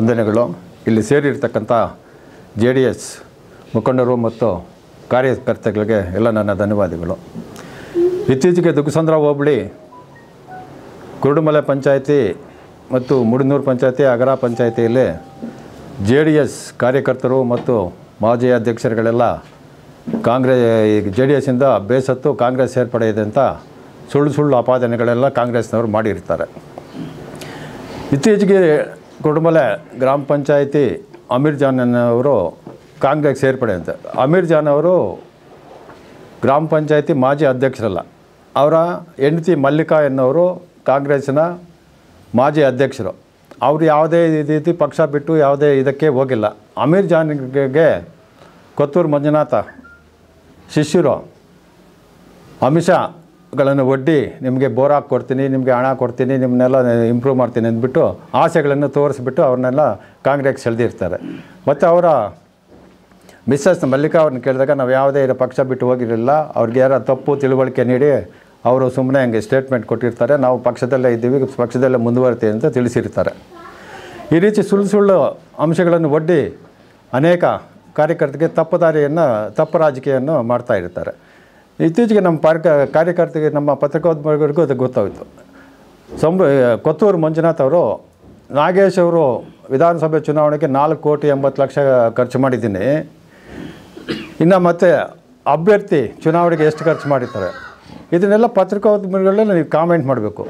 ವಂದನೆಗಳು ಇಲ್ಲಿ ಸೇರಿರ್ತಕ್ಕಂಥ J D S ಮುಖಂಡರು ಮತ್ತು ಕಾರ್ಯಕರ್ತಗಳಿಗೆ ಎಲ್ಲ ನನ್ನ ಧನ್ಯವಾದಗಳು ಇತ್ತೀಚೆಗೆ ದುಗ್ಗಸಂದ್ರ ಹೋಬಳಿ ಕುರುಡುಮಲೆ ಪಂಚಾಯತಿ ಮತ್ತು ಮುಡಿನೂರು ಪಂಚಾಯತಿ ಅಗರ ಪಂಚಾಯತಿಯಲ್ಲಿ ಜೆ ಡಿ ಎಸ್ ಕಾರ್ಯಕರ್ತರು ಮತ್ತು ಮಾಜಿ ಅಧ್ಯಕ್ಷರುಗಳೆಲ್ಲ ಕಾಂಗ್ರೆಸ್ ಜೆ ಡಿ ಎಸ್ಸಿಂದ ಬೇಸತ್ತು ಕಾಂಗ್ರೆಸ್ ಸೇರ್ಪಡೆ ಇದೆ ಅಂತ ಸುಳ್ಳು ಸುಳ್ಳು ಆಪಾದನೆಗಳೆಲ್ಲ ಕಾಂಗ್ರೆಸ್ನವರು ಮಾಡಿರ್ತಾರೆ ಇತ್ತೀಚೆಗೆ ಕುರುಡುಮಲೆ ಗ್ರಾಮ ಪಂಚಾಯತಿ ಅಮೀರ್ ಜಾನ್ ಅವರು ಕಾಂಗ್ರೆಸ್ ಸೇರ್ಪಡೆ ಅಂತ ಅಮೀರ್ ಜಾನ್ ಅವರು ಗ್ರಾಮ ಪಂಚಾಯತಿ ಮಾಜಿ ಅಧ್ಯಕ್ಷರಲ್ಲ ಅವರ ಹೆಂಡತಿ ಮಲ್ಲಿಕಾ ಎನ್ನವರು ಕಾಂಗ್ರೆಸ್ಸಿನ ಮಾಜಿ ಅಧ್ಯಕ್ಷರು ಅವರು ಯಾವುದೇ ರೀತಿ ಪಕ್ಷ ಬಿಟ್ಟು ಯಾವುದೇ ಇದಕ್ಕೆ ಹೋಗಿಲ್ಲ ಅಮೀರ್ ಜಾನ್ಗೆ ಕೊತ್ತೂರು ಮಂಜುನಾಥ ಶಿಷ್ಯರು ಅಂಶಗಳನ್ನು ಒಡ್ಡಿ ನಿಮಗೆ ಬೋರ್ ಹಾಕಿ ಕೊಡ್ತೀನಿ ನಿಮಗೆ ಹಣ ಕೊಡ್ತೀನಿ ನಿಮ್ಮನ್ನೆಲ್ಲ ಇಂಪ್ರೂವ್ ಮಾಡ್ತೀನಿ ಅಂದ್ಬಿಟ್ಟು ಆಸೆಗಳನ್ನು ತೋರಿಸ್ಬಿಟ್ಟು ಅವ್ರನ್ನೆಲ್ಲ ಕಾಂಗ್ರೆಸ್ ಸೆಳೆದಿರ್ತಾರೆ ಮತ್ತು ಅವರ ಮಿಸ್ಸಸ್ ಮಲ್ಲಿಕಾ ಅವ್ರನ್ನ ಕೇಳಿದಾಗ ನಾವು ಯಾವುದೇ ಇರೋ ಪಕ್ಷ ಬಿಟ್ಟು ಹೋಗಿರಲಿಲ್ಲ ಅವ್ರಿಗೆ ಯಾರೋ ತಪ್ಪು ತಿಳುವಳಿಕೆ ನೀಡಿ ಅವರು ಸುಮ್ಮನೆ ಹಂಗೆ ಸ್ಟೇಟ್ಮೆಂಟ್ ಕೊಟ್ಟಿರ್ತಾರೆ ನಾವು ಪಕ್ಷದಲ್ಲೇ ಇದ್ದೀವಿ ಪಕ್ಷದಲ್ಲೇ ಮುಂದುವರಿತೀವಿ ಅಂತ ತಿಳಿಸಿರ್ತಾರೆ ಈ ರೀತಿ ಸುಳ್ಳು ಸುಳ್ಳು ಅಂಶಗಳನ್ನು ಒಡ್ಡಿ ಅನೇಕ ಕಾರ್ಯಕರ್ತರಿಗೆ ತಪ್ಪು ದಾರಿಯನ್ನು ತಪ್ಪು ರಾಜಕೀಯವನ್ನು ಮಾಡ್ತಾ ಇರ್ತಾರೆ ಇತ್ತೀಚೆಗೆ ನಮ್ಮ ಪಾರ್ಕ ಕಾರ್ಯಕರ್ತರಿಗೆ ನಮ್ಮ ಪತ್ರಿಕೋದ್ಯಮಗಳಿಗೂ ಅದು ಗೊತ್ತಾಯಿತು ಸಂಬ ಕೊತ್ತೂರು ಮಂಜುನಾಥ್ ಅವರು ನಾಗೇಶ್ ಅವರು ವಿಧಾನಸಭೆ ಚುನಾವಣೆಗೆ ನಾಲ್ಕು ಕೋಟಿ ಎಂಬತ್ತು ಲಕ್ಷ ಖರ್ಚು ಮಾಡಿದ್ದೀನಿ ಇನ್ನು ಮತ್ತೆ ಅಭ್ಯರ್ಥಿ ಚುನಾವಣೆಗೆ ಎಷ್ಟು ಖರ್ಚು ಮಾಡಿರ್ತಾರೆ ಇದನ್ನೆಲ್ಲ ಪತ್ರಿಕೋದ್ಯಮಿಗಳೇ ನೀವು ಕಾಮೆಂಟ್ ಮಾಡಬೇಕು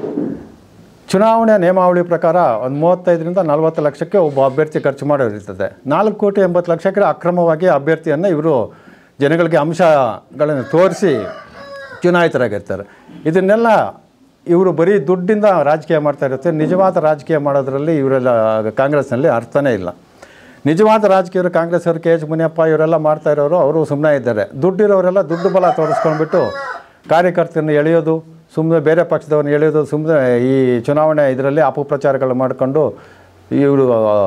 ಚುನಾವಣೆ ನಿಯಮಾವಳಿ ಪ್ರಕಾರ ಒಂದು ಮೂವತ್ತೈದರಿಂದ ನಲವತ್ತು ಲಕ್ಷಕ್ಕೆ ಒಬ್ಬ ಅಭ್ಯರ್ಥಿ ಖರ್ಚು ಮಾಡೋರಿರ್ತದೆ ನಾಲ್ಕು ಕೋಟಿ ಎಂಬತ್ತು ಲಕ್ಷಕ್ಕೆ ಅಕ್ರಮವಾಗಿ ಅಭ್ಯರ್ಥಿಯನ್ನು ಇವರು ಜನಗಳಿಗೆ ಅಂಶಗಳನ್ನು ತೋರಿಸಿ ಚುನಾಯಿತರಾಗಿರ್ತಾರೆ ಇದನ್ನೆಲ್ಲ ಇವರು ಬರೀ ದುಡ್ಡಿಂದ ರಾಜಕೀಯ ಮಾಡ್ತಾ ಇರುತ್ತೆ ನಿಜವಾದ ರಾಜಕೀಯ ಮಾಡೋದ್ರಲ್ಲಿ ಇವರೆಲ್ಲ ಕಾಂಗ್ರೆಸ್ನಲ್ಲಿ ಅರ್ಥನೇ ಇಲ್ಲ ನಿಜವಾದ ರಾಜಕೀಯರು ಕಾಂಗ್ರೆಸ್ ಅವರು ಕೆ ಎಚ್ ಮುನಿಯಪ್ಪ ಇವರೆಲ್ಲ ಮಾಡ್ತಾ ಇರೋರು ಅವರು ಸುಮ್ಮನೆ ಇದ್ದಾರೆ ದುಡ್ಡಿರೋರೆಲ್ಲ ದುಡ್ಡು ಬಲ ತೋರಿಸ್ಕೊಂಡ್ಬಿಟ್ಟು ಕಾರ್ಯಕರ್ತರನ್ನು ಎಳೆಯೋದು ಸುಮ್ಮನೆ ಬೇರೆ ಪಕ್ಷದವ್ರನ್ನ ಎಳೆಯೋದು ಸುಮ್ಮನೆ ಈ ಚುನಾವಣೆ ಇದರಲ್ಲಿ ಅಪಪ್ರಚಾರಗಳು ಮಾಡಿಕೊಂಡು ಇವರು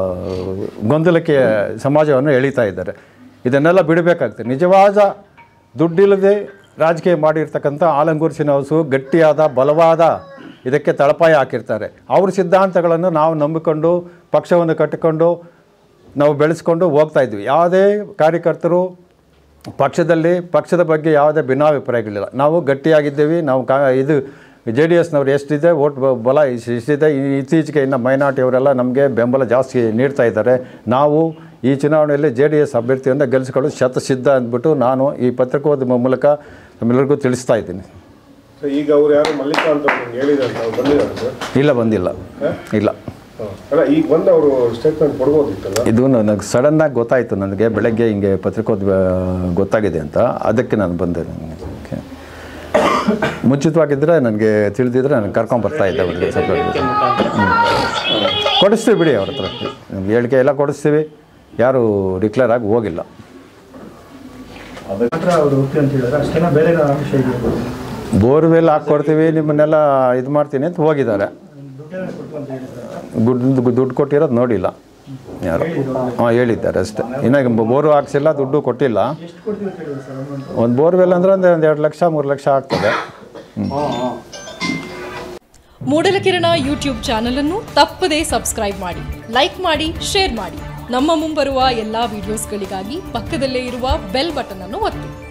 ಗೊಂದಲಕ್ಕೆ ಸಮಾಜವನ್ನು ಎಳೀತಾ ಇದ್ದಾರೆ ಇದನ್ನೆಲ್ಲ ಬಿಡಬೇಕಾಗ್ತದೆ ನಿಜವಾದ ದುಡ್ಡಿಲ್ಲದೆ ರಾಜಕೀಯ ಮಾಡಿರ್ತಕ್ಕಂಥ ಆಲಂಗೂರ್ಸಿನ ಹಸು ಗಟ್ಟಿಯಾದ ಬಲವಾದ ಇದಕ್ಕೆ ತಳಪಾಯ ಹಾಕಿರ್ತಾರೆ ಅವ್ರ ಸಿದ್ಧಾಂತಗಳನ್ನು ನಾವು ನಂಬಿಕೊಂಡು ಪಕ್ಷವನ್ನು ಕಟ್ಟಿಕೊಂಡು ನಾವು ಬೆಳೆಸ್ಕೊಂಡು ಹೋಗ್ತಾ ಇದ್ವಿ ಯಾವುದೇ ಕಾರ್ಯಕರ್ತರು ಪಕ್ಷದಲ್ಲಿ ಪಕ್ಷದ ಬಗ್ಗೆ ಯಾವುದೇ ಭಿನ್ನಾಭಿಪ್ರಾಯಗಳಿಲ್ಲ ನಾವು ಗಟ್ಟಿಯಾಗಿದ್ದೇವೆ ನಾವು ಕಾ ಇದು ಜೆ ಡಿ ಎಸ್ನವ್ರು ಎಷ್ಟಿದೆ ಓಟ್ ಬ- ಬಲ ಇಸ್- ಇಷ್ಟಿದೆ ಈ- ಇತ್ತೀಚೆಗೆ ಇನ್ನು ಮೈನಾರಿಟಿಯವರೆಲ್ಲ ನಮಗೆ ಬೆಂಬಲ ಜಾಸ್ತಿ ನೀಡ್ತಾ ಇದ್ದಾರೆ ನಾವು ಈ ಚುನಾವಣೆಯಲ್ಲಿ ಜೆ ಡಿ ಎಸ್ ಅಭ್ಯರ್ಥಿಯನ್ನು ಗೆಲ್ಲಿಸ್ಕೊಳ್ಳೋದು ಶತಸಿದ್ಧ ಅಂದ್ಬಿಟ್ಟು ನಾನು ಈ ಪತ್ರಿಕೋದ್ಯಮ ಮೂಲಕ ನಮ್ಮೆಲ್ಲರಿಗೂ ತಿಳಿಸ್ತಾ ಇದ್ದೀನಿ ಸೊ ಈಗ ಅವ್ರು ಯಾರು ಮಲ್ಲಿಕಾ ಅಂತ ನಿಮ್ಗೆ ಹೇಳಿದಂತ ಅವ್ರು ಬಂದಿದ್ದಾರೆ ಸರ್ ಇಲ್ಲ ಬಂದಿಲ್ಲ ಇಲ್ಲ ಹಾಂ. ಅಲ್ಲ ಈಗ ಬಂದು ಅವರು ಸ್ಟೇಟ್ಮೆಂಟ್ ಕೊಡ್ಬೋದಿತ್ತಲ್ಲ ಇದು ನನಗೆ ಸಡನ್ನಾಗಿ ಗೊತ್ತಾಯಿತು ನನಗೆ ಬೆಳಗ್ಗೆ ಹಿಂಗೆ ಪತ್ರಿಕೋದ್ಯ ಗೊತ್ತಾಗಿದೆ ಅಂತ ಅದಕ್ಕೆ ನಾನು ಬಂದೆ ನನಗೆ ಓಕೆ. ಮುಂಚಿತವಾಗಿದ್ದರೆ ನನಗೆ ತಿಳಿದಿದ್ರೆ ನಾನು ಕರ್ಕೊಂಬರ್ತಾ ಇದ್ದೆ ಅವರಿಗೆ ಸಪ್ರೇಟ್ ಕೊಡಿಸ್ತೀವಿ ಬಿಡಿ ಅವ್ರ ಹತ್ರ ನಮ್ಗೆ ಹೇಳಿಕೆ ಎಲ್ಲ ಕೊಡಿಸ್ತೀವಿ ಯಾರು ಡಿಕ್ಲೇರ್ ಆಗಿ ಹೋಗಿಲ್ಲ ಮಾತ್ರ ಅವರು ಓಕೆ ಅಂತ ಹೇಳಿದ್ರೆ ಅಷ್ಟೇನ ಬೇರೆ ಅಂಶ ಇದೆಯಾ ಬೋರ್ವೆಲ್ ಹಾಕ್ಕೊಡ್ತೀವಿ ನಿಮ್ಮನ್ನೆಲ್ಲ ಇದು ಮಾಡ್ತೀನಿ ಅಂತ ಹೋಗಿದ್ದಾರೆ ದುಡ್ಡೇನ ಕೊಟ್ಟು ಅಂತ ಹೇಳಿದ್ರೆ ದುಡ್ಡು ದುಡ್ಡು ಕೊಟ್ಟಿರೋದು ನೋಡಿಲ್ಲ ಯಾರು ಹಾಂ ಹೇಳಿದ್ದಾರೆ ಅಷ್ಟೇ ಇನ್ನು ಬೋರು ಹಾಕ್ಸಿಲ್ಲ ದುಡ್ಡು ಕೊಟ್ಟಿಲ್ಲ ಎಷ್ಟು ಕೊಡ್ತೀವಿ ಅಂತ ಹೇಳಿದ್ರು ಸರ್ ಅಮೌಂಟ್ ಒಂದು ಬೋರ್ವೆಲ್ ಅಂದರೆ ಒಂದು ಒಂದು ಎರಡು ಲಕ್ಷ ಮೂರು ಲಕ್ಷ ಆಗ್ತದೆ ಮೂಡಲಕಿರಣ ಯೂಟ್ಯೂಬ್ ಚಾನಲ್ ಅನ್ನು ತಪ್ಪದೇ ಸಬ್ಸ್ಕ್ರೈಬ್ ಮಾಡಿ ಲೈಕ್ ಮಾಡಿ ಶೇರ್ ಮಾಡಿ ನಮ್ಮ ಮುಂಬರುವ ಎಲ್ಲಾ ವಿಡಿಯೋಸ್ಗಳಿಗಾಗಿ ಪಕ್ಕದಲ್ಲೇ ಇರುವ ಬೆಲ್ ಬಟನ್ ಅನ್ನು ಒತ್ತಿ